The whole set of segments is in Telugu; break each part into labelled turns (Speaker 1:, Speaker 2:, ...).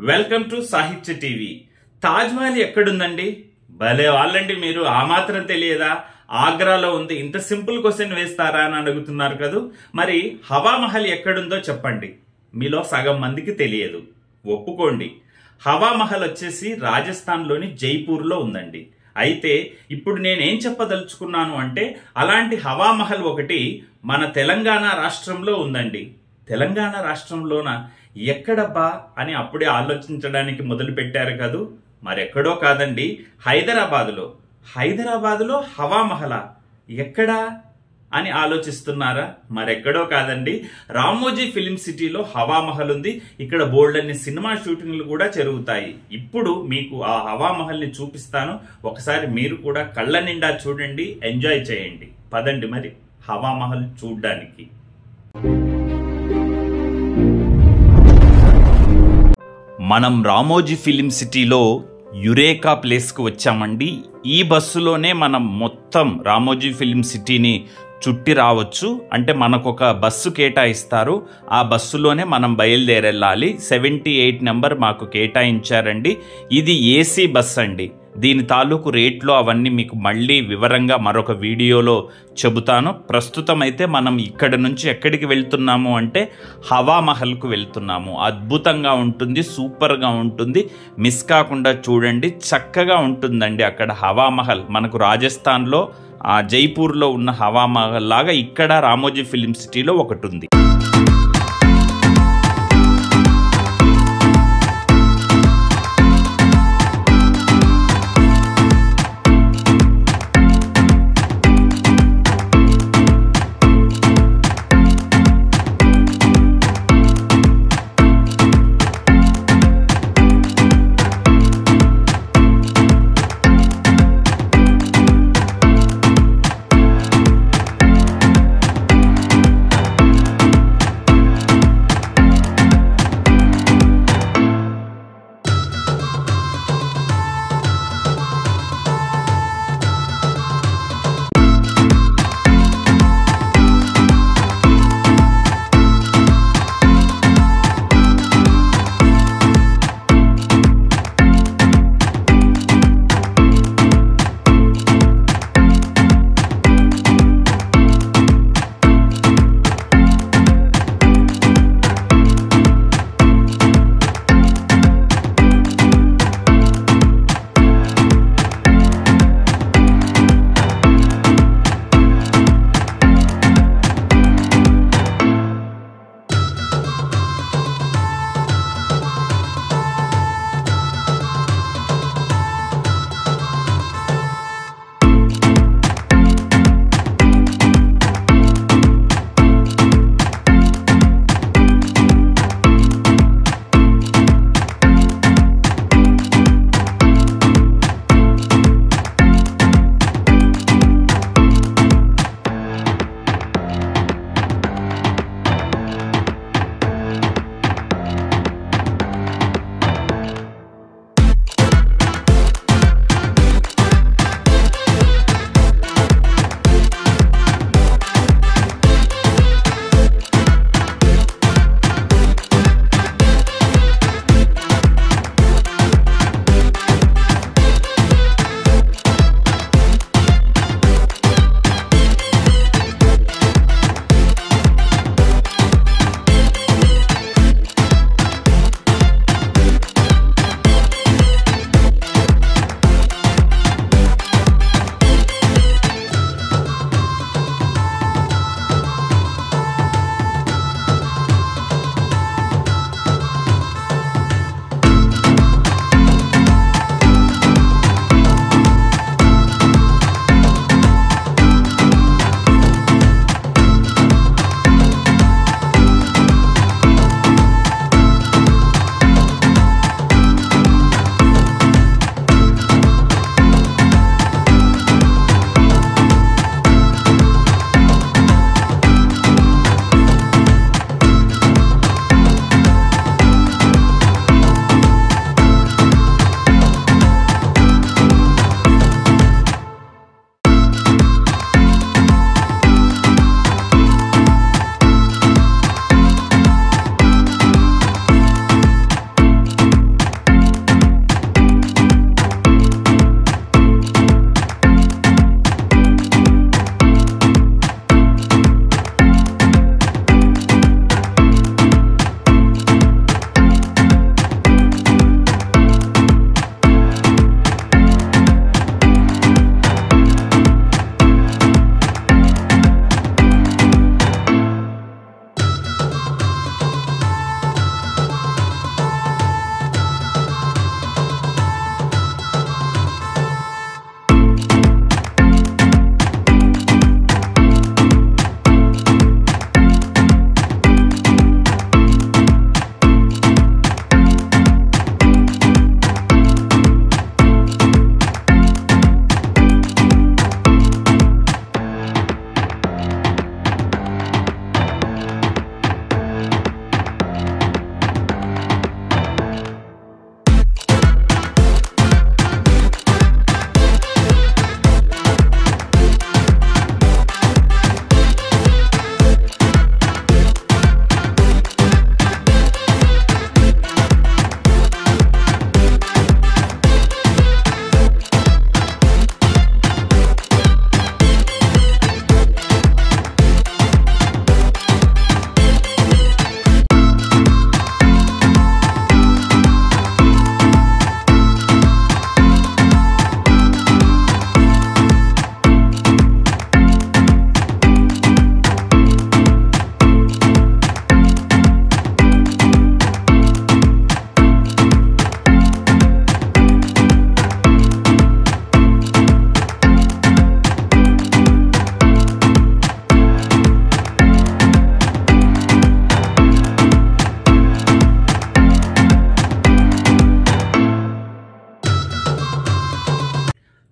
Speaker 1: Welcome to Sahitya TV Taj Mahal ఎక్కడుందండి భలే వాళ్ళండి మీరు ఆ మాత్రం తెలియదా ఆగ్రాలో ఉంది ఇంత సింపుల్ క్వశ్చన్ వేస్తారా అని అడుగుతున్నారు కదూ మరి హవా మహల్ ఎక్కడుందో చెప్పండి మీలో సగం మందికి తెలియదు ఒప్పుకోండి హవా మహల్ వచ్చేసి రాజస్థాన్లోని జైపూర్లో ఉందండి అయితే ఇప్పుడు నేనేం చెప్పదలుచుకున్నాను అంటే అలాంటి హవా మహల్ ఒకటి మన తెలంగాణ రాష్ట్రంలో ఉందండి తెలంగాణ రాష్ట్రంలోన ఎక్కడబ్బా అని అప్పుడే ఆలోచించడానికి మొదలు పెట్టారు కదూ మరెక్కడో కాదండి హైదరాబాదులో హైదరాబాదులో హవా మహల ఎక్కడా అని ఆలోచిస్తున్నారా మరెక్కడో కాదండి రామోజీ ఫిలిం సిటీలో హవా మహల్ ఉంది ఇక్కడ బోల్డ్ అన్ని సినిమా షూటింగ్లు కూడా జరుగుతాయి ఇప్పుడు మీకు ఆ హవా మహల్ని చూపిస్తాను ఒకసారి మీరు కూడా కళ్ళ నిండా చూడండి ఎంజాయ్ చేయండి పదండి మరి హవా మహల్ చూడ్డానికి మనం రామోజీ ఫిలిం సిటీలో యురేకా ప్లేస్కి వచ్చామండి ఈ బస్సులోనే మనం మొత్తం రామోజీ ఫిలిం సిటీని చుట్టి రావచ్చు అంటే మనకు ఒక బస్సు కేటాయిస్తారు ఆ బస్సులోనే మనం బయలుదేరెళ్ళాలి సెవెంటీ ఎయిట్ నెంబర్ మాకు కేటాయించారండి ఇది ఏసీ బస్ అండి దీని తాలూకు రేట్లు అవన్నీ మీకు మళ్ళీ వివరంగా మరొక వీడియోలో చెబుతాను ప్రస్తుతం అయితే మనం ఇక్కడ నుంచి ఎక్కడికి వెళ్తున్నాము అంటే హవా మహల్కు వెళ్తున్నాము అద్భుతంగా ఉంటుంది సూపర్గా ఉంటుంది మిస్ కాకుండా చూడండి చక్కగా ఉంటుందండి అక్కడ హవా మహల్ మనకు రాజస్థాన్లో ఆ జైపూర్లో ఉన్న హవా మహల్ లాగా ఇక్కడ రామోజీ ఫిలిం సిటీలో ఒకటి ఉంది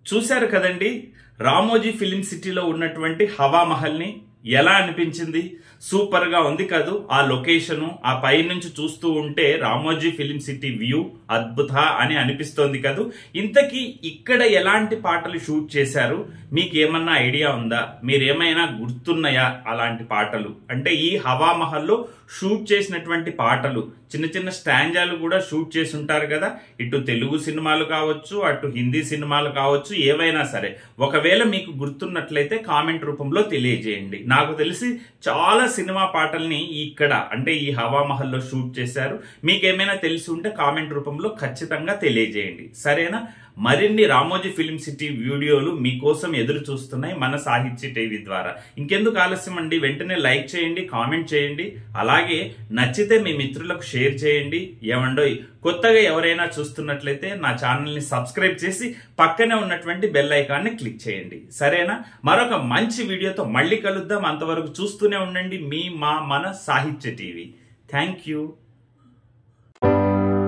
Speaker 1: చూశారు కదండి రామోజీ ఫిలిం సిటీలో ఉన్నటువంటి హవా మహల్ని ఎలా అనిపించింది సూపర్ గా ఉంది కదూ ఆ లొకేషను ఆ పై నుంచి చూస్తూ ఉంటే రామోజీ ఫిలిం సిటీ వ్యూ అద్భుత అని అనిపిస్తోంది కదూ ఇంతకీ ఇక్కడ ఎలాంటి పాటలు షూట్ చేశారు మీకు ఏమన్నా ఐడియా ఉందా మీరేమైనా గుర్తున్నాయా అలాంటి పాటలు అంటే ఈ హవా మహల్లో షూట్ చేసినటువంటి పాటలు చిన్న చిన్న స్టాంజాలు కూడా షూట్ చేసి ఉంటారు కదా ఇటు తెలుగు సినిమాలు కావచ్చు అటు హిందీ సినిమాలు కావచ్చు ఏవైనా సరే ఒకవేళ మీకు గుర్తున్నట్లయితే కామెంట్ రూపంలో తెలియజేయండి నాకు తెలిసి చాలా సినిమా పాటల్ని ఇక్కడ అంటే ఈ హవా మహల్లో షూట్ చేశారు మీకేమైనా తెలిసి ఉంటే కామెంట్ రూపంలో ఖచ్చితంగా తెలియజేయండి సరేనా మరిన్ని రామోజీ ఫిలిం సిటీ వీడియోలు మీకోసం ఎదురు చూస్తున్నాయి మన సాహిత్య టీవీ ద్వారా ఇంకెందుకు ఆలస్యం అండి వెంటనే లైక్ చేయండి కామెంట్ చేయండి అలాగే నచ్చితే మీ మిత్రులకు షేర్ చేయండి ఏమండో కొత్తగా ఎవరైనా చూస్తున్నట్లయితే నా ఛానల్ని సబ్స్క్రైబ్ చేసి పక్కనే ఉన్నటువంటి బెల్ ఐకాన్ని క్లిక్ చేయండి సరేనా మరొక మంచి వీడియోతో మళ్ళీ కలుద్దాం అంతవరకు చూస్తూనే ఉండండి మీ మా మన Sahitya TV thank you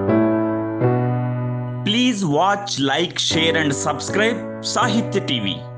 Speaker 1: Please watch, like, share and subscribe Sahitya TV.